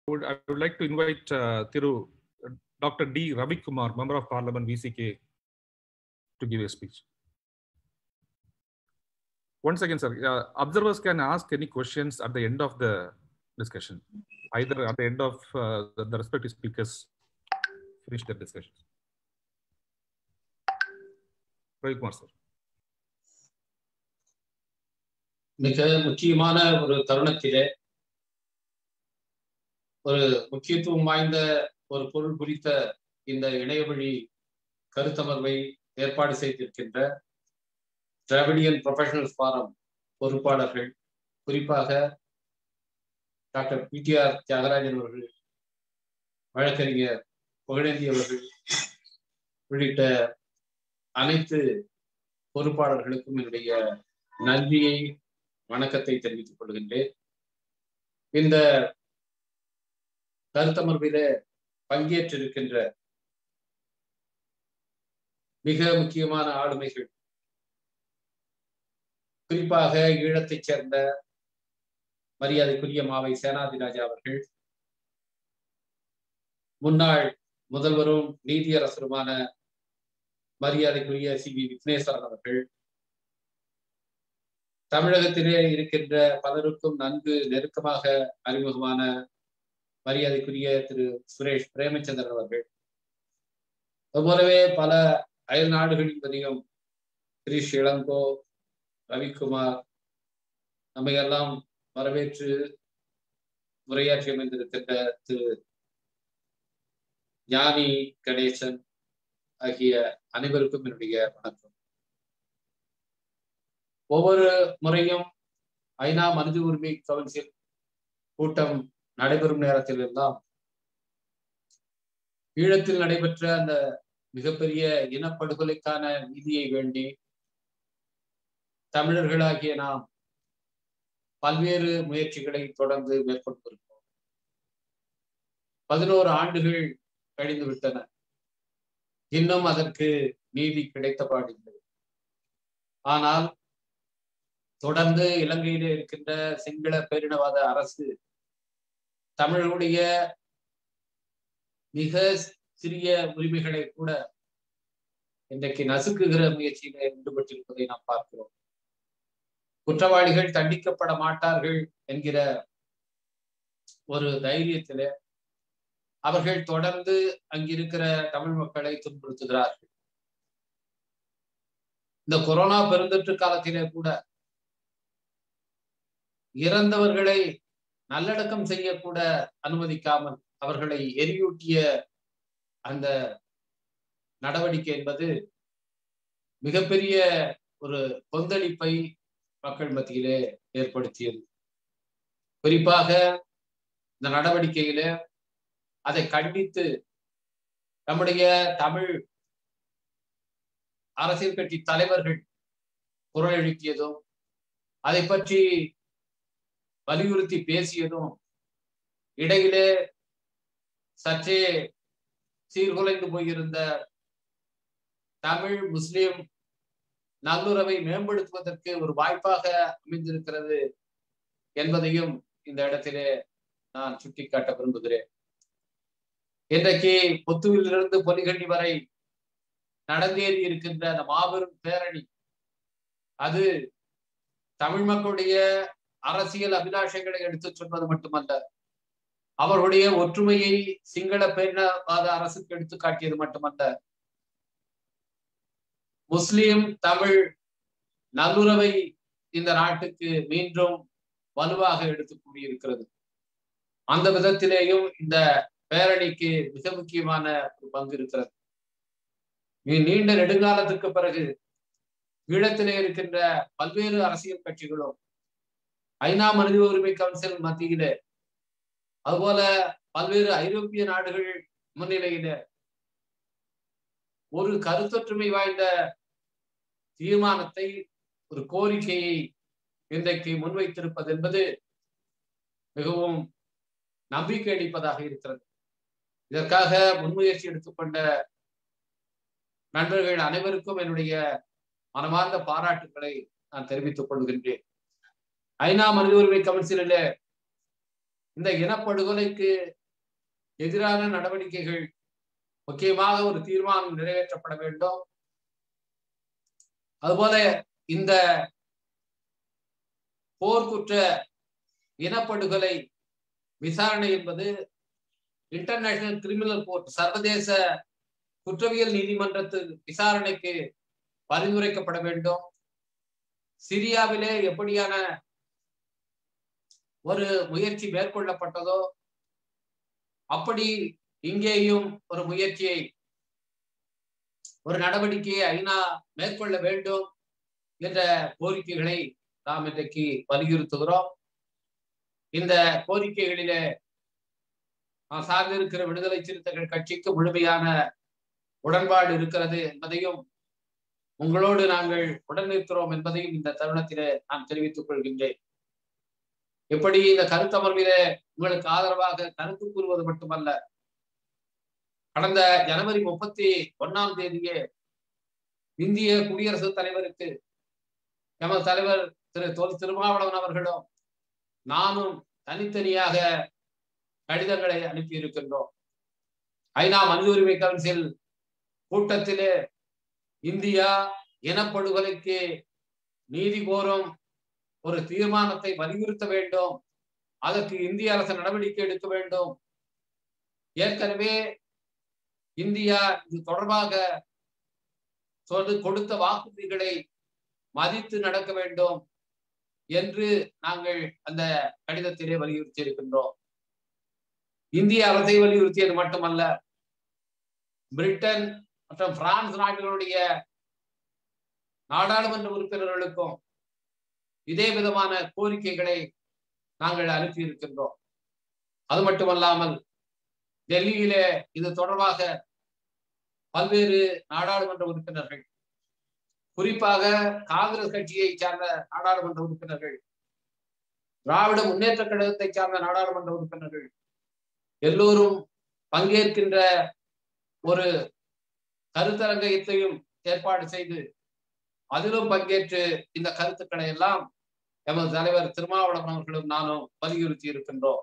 would, I would like to invite uh, Thiru, uh, Dr. D. Ravi Kumar, Member of Parliament, VCK, to give a speech. One second, sir. Uh, observers can ask any questions at the end of the discussion, either at the end of uh, the, the respective speakers finish their discussion. Ravi Kumar, sir. மிக முக்கியமான ஒரு தருணத்திலே ஒரு முக்கியத்துவம் வாய்ந்த ஒரு பொருள் குறித்த இந்த இணையவழி கருத்தமர்வை ஏற்பாடு செய்திருக்கின்ற டிராவிடியன் ப்ரொஃபஷனல் ஃபாரம் பொறுப்பாளர்கள் குறிப்பாக டாக்டர் பிடிஆர் தியாகராஜன் அவர்கள் வழக்கறிஞர் புகழேந்தி அவர்கள் உள்ளிட்ட அனைத்து பொறுப்பாளர்களுக்கும் என்னுடைய நன்றியை வணக்கத்தை தெரிவித்துக் கொள்கின்றேன் இந்த கருத்தமர்வில பங்கேற்றிருக்கின்ற மிக முக்கியமான ஆளுமைகள் குறிப்பாக ஈழத்தைச் சேர்ந்த மரியாதைக்குரிய மாவை சேனாதிராஜா அவர்கள் முன்னாள் முதல்வரும் நீதியரசருமான மரியாதைக்குரிய சி வி விக்னேஸ்வரன் அவர்கள் தமிழகத்திலே இருக்கின்ற பலருக்கும் நன்கு நெருக்கமாக அறிமுகமான மரியாதைக்குரிய திரு சுரேஷ் பிரேமச்சந்திரன் அவர்கள் அதுபோலவே பல அயல் நாடுகளின் பதிகம் கிரீஷ் இளங்கோ ரவிக்குமார் நம்மையெல்லாம் வரவேற்று உரையாற்றி அமைந்திருக்கின்ற திரு ஞானி கணேசன் ஆகிய அனைவருக்கும் என்னுடைய வணக்கம் ஒவ்வொரு முறையும் ஐநா மனித உரிமை கவுன்சில் கூட்டம் நடைபெறும் நேரத்தில் எல்லாம் ஈழத்தில் நடைபெற்ற அந்த மிகப்பெரிய இனப்படுகொலைக்கான நீதியை வேண்டி தமிழர்களாகிய நாம் பல்வேறு முயற்சிகளை தொடர்ந்து மேற்கொண்டிருக்கிறோம் பதினோரு ஆண்டுகள் கழிந்து விட்டன இன்னும் அதற்கு நீதி கிடைத்த பாடில்லை ஆனால் தொடர்ந்து இலங்கையிலே இருக்கின்ற சிங்கள பேரினவாத அரசு தமிழர்களுடைய மிக சிறிய உரிமைகளை கூட இன்றைக்கு நசுக்குகிற முயற்சியில ஈடுபட்டிருப்பதை நாம் பார்க்கிறோம் குற்றவாளிகள் தண்டிக்கப்பட மாட்டார்கள் என்கிற ஒரு தைரியத்தில அவர்கள் தொடர்ந்து அங்கிருக்கிற தமிழ் மக்களை துன்புறுத்துகிறார்கள் இந்த கொரோனா பெருந்தொற்று காலத்திலே கூட இறந்தவர்களை நல்லடக்கம் செய்யக்கூட அனுமதிக்காமல் அவர்களை எரியூட்டிய அந்த நடவடிக்கை என்பது மிகப்பெரிய ஒரு கொந்தளிப்பை மக்கள் மத்தியிலே ஏற்படுத்தியது குறிப்பாக இந்த நடவடிக்கையில அதை கண்டித்து நம்முடைய தமிழ் அரசியல் கட்சி தலைவர்கள் குரல் எழுப்பியதும் அதை பற்றி வலியுறுத்தி பேசியதும் இடையிலே சற்றே சீர்குலைந்து போயிருந்த தமிழ் முஸ்லிம் நல்லுறவை மேம்படுத்துவதற்கு ஒரு வாய்ப்பாக அமைந்திருக்கிறது என்பதையும் இந்த இடத்திலே நான் சுட்டிக்காட்ட விரும்புகிறேன் இன்றைக்கு பொத்துவிலிருந்து பொலிகண்டி வரை நடந்தேறி இருக்கின்ற அந்த மாபெரும் பேரணி அது தமிழ் மக்களுடைய அரசியல் அபிலாஷங்களை எடுத்துச் சொன்னது மட்டுமல்ல அவர்களுடைய ஒற்றுமையை சிங்கள பேரினவாத அரசுக்கு எடுத்து காட்டியது மட்டுமல்ல முஸ்லிம் தமிழ் நல்லுறவை இந்த நாட்டுக்கு மீண்டும் வலுவாக எடுத்து கூறியிருக்கிறது அந்த விதத்திலேயும் இந்த பேரணிக்கு மிக முக்கியமான ஒரு பங்கு இருக்கிறது நீண்ட நெடுங்காலத்துக்கு பிறகு ஈழத்திலே இருக்கின்ற பல்வேறு அரசியல் கட்சிகளும் ஐநா மனித உரிமை கவுன்சில் மத்தியில அதுபோல பல்வேறு ஐரோப்பிய நாடுகள் முன்னிலையில ஒரு கருத்தொற்றுமை வாய்ந்த தீர்மானத்தை ஒரு கோரிக்கையை இன்றைக்கு முன்வைத்திருப்பது என்பது மிகவும் நம்பிக்கை அளிப்பதாக இருக்கிறது இதற்காக முன்முயற்சி எடுத்துக்கொண்ட நண்பர்கள் அனைவருக்கும் என்னுடைய மனமார்ந்த பாராட்டுக்களை நான் தெரிவித்துக் கொள்கின்றேன் ஐநா மனித உரிமை கவுன்சிலில் இந்த இனப்படுகொலைக்கு எதிரான நடவடிக்கைகள் முக்கியமாக ஒரு தீர்மானம் நிறைவேற்றப்பட வேண்டும் அதுபோல இந்த போர்க்குற்ற இனப்படுகொலை விசாரணை என்பது இன்டர்நேஷனல் கிரிமினல் கோர்ட் சர்வதேச குற்றவியல் நீதிமன்றத்து விசாரணைக்கு பரிந்துரைக்கப்பட வேண்டும் சிரியாவிலே எப்படியான ஒரு முயற்சி மேற்கொள்ளப்பட்டதோ அப்படி இங்கேயும் ஒரு முயற்சியை ஒரு நடவடிக்கையை ஐநா மேற்கொள்ள வேண்டும் என்ற கோரிக்கைகளை நாம் இன்றைக்கு வலியுறுத்துகிறோம் இந்த கோரிக்கைகளிலே சார்ந்திருக்கிற விடுதலை சிறுத்தைகள் கட்சிக்கு முழுமையான உடன்பாடு இருக்கிறது என்பதையும் உங்களோடு நாங்கள் உடன் நிற்கிறோம் என்பதையும் இந்த தருணத்திலே நான் தெரிவித்துக் கொள்கின்றேன் எப்படி இந்த கருத்தமர்விலே உங்களுக்கு ஆதரவாக கருத்து கூறுவது மட்டுமல்ல கடந்த ஜனவரி முப்பத்தி ஒன்னாம் தேதியே இந்திய குடியரசுத் தலைவருக்கு எமது தலைவர் திரு தொல் திருமாவளவன் அவர்களும் நானும் தனித்தனியாக கடிதங்களை அனுப்பி இருக்கின்றோம் ஐநா மனித உரிமை கவுன்சில் கூட்டத்திலே இந்தியா இனப்படுகொலைக்கு நீதி கோரும் ஒரு தீர்மானத்தை வலியுறுத்த வேண்டும் அதற்கு இந்திய அரசு நடவடிக்கை எடுக்க வேண்டும் ஏற்கனவே இந்தியா இது தொடர்பாக சொல்லு கொடுத்த வாக்குறுதிகளை மதித்து நடக்க வேண்டும் என்று நாங்கள் அந்த கடிதத்திலே வலியுறுத்தி இருக்கின்றோம் இந்திய அரசை வலியுறுத்தியது மட்டுமல்ல பிரிட்டன் மற்றும் பிரான்ஸ் நாடுகளுடைய நாடாளுமன்ற உறுப்பினர்களுக்கும் இதே விதமான கோரிக்கைகளை நாங்கள் அனுப்பி இருக்கின்றோம் அது மட்டுமல்லாமல் டெல்லியிலே இது தொடர்பாக பல்வேறு நாடாளுமன்ற உறுப்பினர்கள் குறிப்பாக காங்கிரஸ் கட்சியை சார்ந்த நாடாளுமன்ற உறுப்பினர்கள் திராவிட முன்னேற்ற கழகத்தை சார்ந்த நாடாளுமன்ற உறுப்பினர்கள் எல்லோரும் பங்கேற்கின்ற ஒரு கருத்தரங்கத்தையும் ஏற்பாடு செய்து அதிலும் பங்கேற்று இந்த கருத்துக்களை எல்லாம் எமது தலைவர் திருமாவளவன் அவர்களும் நானும் வலியுறுத்தி இருக்கின்றோம்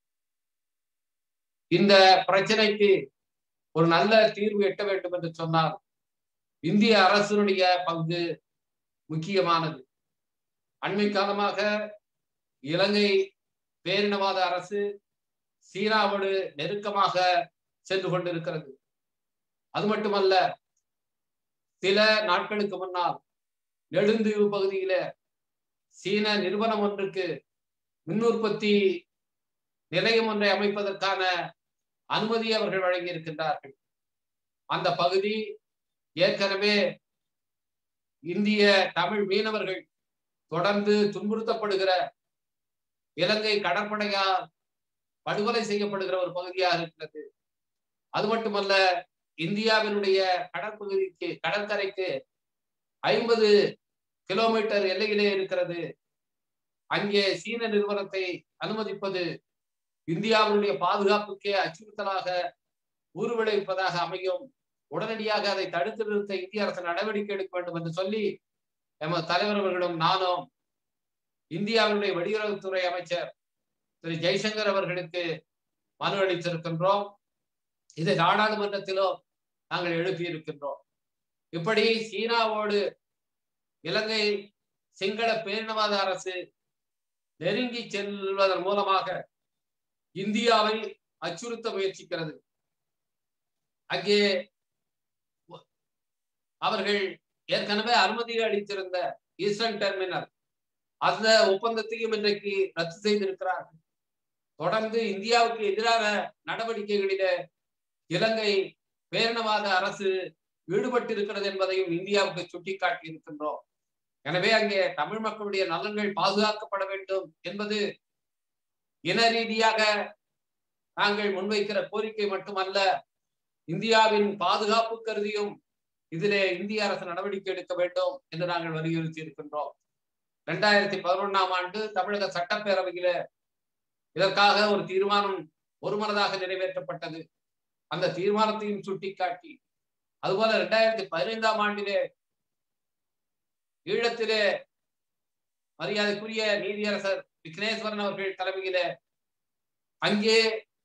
இந்த பிரச்சனைக்கு ஒரு நல்ல தீர்வு எட்ட வேண்டும் என்று சொன்னால் இந்திய அரசினுடைய பங்கு முக்கியமானது அண்மை காலமாக இலங்கை பேரினவாத அரசு சீனாவோடு நெருக்கமாக சென்று கொண்டிருக்கிறது அது மட்டுமல்ல சில நாட்களுக்கு முன்னால் நெடுந்தீவு பகுதியில சீன நிறுவனம் ஒன்றுக்கு மின் உற்பத்தி நிலையம் ஒன்றை அமைப்பதற்கான அனுமதி அவர்கள் வழங்கி இருக்கின்றார்கள் அந்த பகுதி ஏற்கனவே இந்திய தமிழ் மீனவர்கள் தொடர்ந்து துன்புறுத்தப்படுகிற இலங்கை கடற்படையால் படுகொலை செய்யப்படுகிற ஒரு பகுதியாக இருக்கிறது அது மட்டுமல்ல இந்தியாவினுடைய கடற்பகுதிக்கு கடற்கரைக்கு ஐம்பது கிலோமீட்டர் எல்லையிலே இருக்கிறது அங்கே சீன நிறுவனத்தை அனுமதிப்பது இந்தியாவினுடைய பாதுகாப்புக்கே அச்சுறுத்தலாக உருவிளைவிப்பதாக அமையும் உடனடியாக அதை தடுத்து நிறுத்த இந்திய அரசு நடவடிக்கை எடுக்க வேண்டும் என்று சொல்லி எமது தலைவர் அவர்களும் நானும் இந்தியாவினுடைய வெளியுறவுத்துறை அமைச்சர் திரு ஜெய்சங்கர் அவர்களுக்கு மனு அளித்திருக்கின்றோம் இதை நாடாளுமன்றத்திலும் நாங்கள் எழுப்பி இருக்கின்றோம் இப்படி சீனாவோடு இலங்கை சிங்கள பேரினவாத அரசு நெருங்கி செல்வதன் மூலமாக இந்தியாவை அச்சுறுத்த முயற்சிக்கிறது அங்கே அவர்கள் ஏற்கனவே அனுமதி அளித்திருந்த ஈஸ்டர்ன் டெர்மினல் அந்த ஒப்பந்தத்தையும் இன்றைக்கு ரத்து செய்திருக்கிறார்கள் தொடர்ந்து இந்தியாவுக்கு எதிரான நடவடிக்கைகளில இலங்கை பேரினவாத அரசு ஈடுபட்டிருக்கிறது என்பதையும் இந்தியாவுக்கு சுட்டிக்காட்டி இருக்கின்றோம் எனவே அங்கே தமிழ் மக்களுடைய நலன்கள் பாதுகாக்கப்பட வேண்டும் என்பது இன ரீதியாக நாங்கள் முன்வைக்கிற கோரிக்கை மட்டுமல்ல இந்தியாவின் பாதுகாப்பு கருதியும் இதிலே இந்திய அரசு நடவடிக்கை எடுக்க வேண்டும் என்று நாங்கள் வலியுறுத்தி இருக்கின்றோம் இரண்டாயிரத்தி பதினொன்னாம் ஆண்டு தமிழக சட்டப்பேரவையில இதற்காக ஒரு தீர்மானம் ஒருமனதாக நிறைவேற்றப்பட்டது அந்த தீர்மானத்தையும் சுட்டிக்காட்டி அதுபோல இரண்டாயிரத்தி பதினைந்தாம் ஆண்டிலே ஈழத்திலே மரியாதைக்குரிய நீதியரசர் விக்னேஸ்வரன் அவர்கள் தலைமையில அங்கே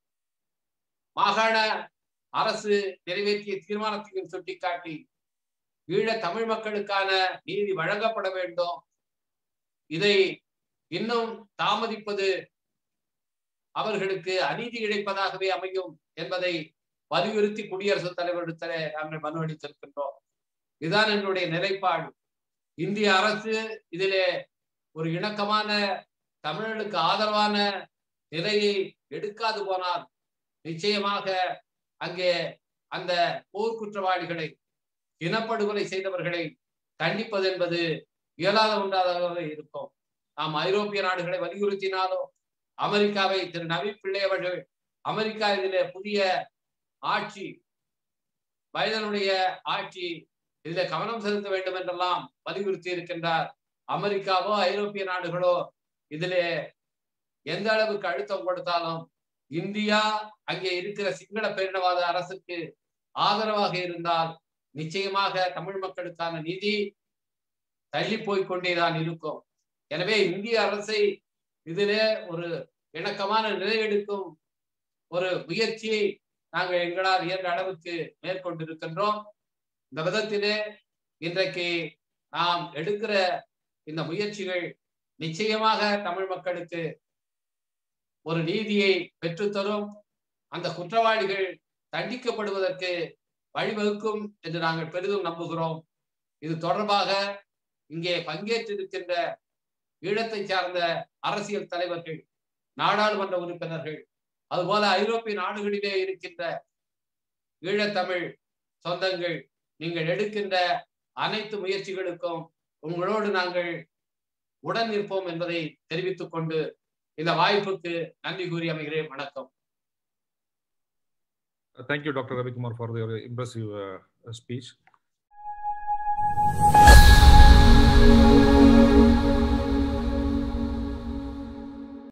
மாகாண அரசு நிறைவேற்றிய தீர்மானத்தையும் சுட்டிக்காட்டி ஈழ தமிழ் மக்களுக்கான நீதி வழங்கப்பட வேண்டும் இதை இன்னும் தாமதிப்பது அவர்களுக்கு அநீதி இழைப்பதாகவே அமையும் என்பதை வலியுறுத்தி குடியரசுத் தலைவரிடத்தில் நாங்கள் மனு அளித்திருக்கின்றோம் இதுதான் என்னுடைய நிலைப்பாடு இந்திய அரசு இதிலே ஒரு இணக்கமான தமிழர்களுக்கு ஆதரவான நிலையை எடுக்காது போனால் நிச்சயமாக அங்கே அந்த போர் குற்றவாளிகளை இனப்படுகொலை செய்தவர்களை தண்டிப்பது என்பது இயலாத ஒன்றாக இருக்கும் நாம் ஐரோப்பிய நாடுகளை வலியுறுத்தினாலும் அமெரிக்காவை திரு நவி பிள்ளை அவர்கள் அமெரிக்கா இதிலே புதிய ஆட்சி பைடனுடைய ஆட்சி இதுல கவனம் செலுத்த வேண்டும் என்றெல்லாம் வலியுறுத்தி இருக்கின்றார் அமெரிக்காவோ ஐரோப்பிய நாடுகளோ இதிலே எந்த அளவுக்கு அழுத்தம் கொடுத்தாலும் இந்தியா அங்கே இருக்கிற சிங்கள பேரினவாத அரசுக்கு ஆதரவாக இருந்தால் நிச்சயமாக தமிழ் மக்களுக்கான நிதி தள்ளி போய் கொண்டேதான் இருக்கும் எனவே இந்திய அரசை இதிலே ஒரு இணக்கமான நிலை எடுக்கும் ஒரு முயற்சியை நாங்கள் எங்களால் இயன்ற அளவுக்கு மேற்கொண்டிருக்கின்றோம் இந்த விதத்திலே இன்றைக்கு நாம் எடுக்கிற இந்த முயற்சிகள் நிச்சயமாக தமிழ் மக்களுக்கு ஒரு நீதியை பெற்றுத்தரும் அந்த குற்றவாளிகள் தண்டிக்கப்படுவதற்கு வழிவகுக்கும் என்று நாங்கள் பெரிதும் நம்புகிறோம் இது தொடர்பாக இங்கே பங்கேற்றிருக்கின்ற ஈழத்தை சார்ந்த அரசியல் தலைவர்கள் நாடாளுமன்ற உறுப்பினர்கள் அதுபோல ஐரோப்பிய நாடுகளிலே இருக்கின்ற ஈழத்தமிழ் சொந்தங்கள் நீங்கள் எடுக்கின்ற அனைத்து முயற்சிகளுக்கும் உங்களோடு நாங்கள் உடன் நிற்போம் என்பதை தெரிவித்துக் கொண்டு இந்த வாய்ப்புக்கு நன்றி கூறி அமைகிறேன் வணக்கம் Thank you, Dr. Ravi Kumar, for your impressive uh, speech.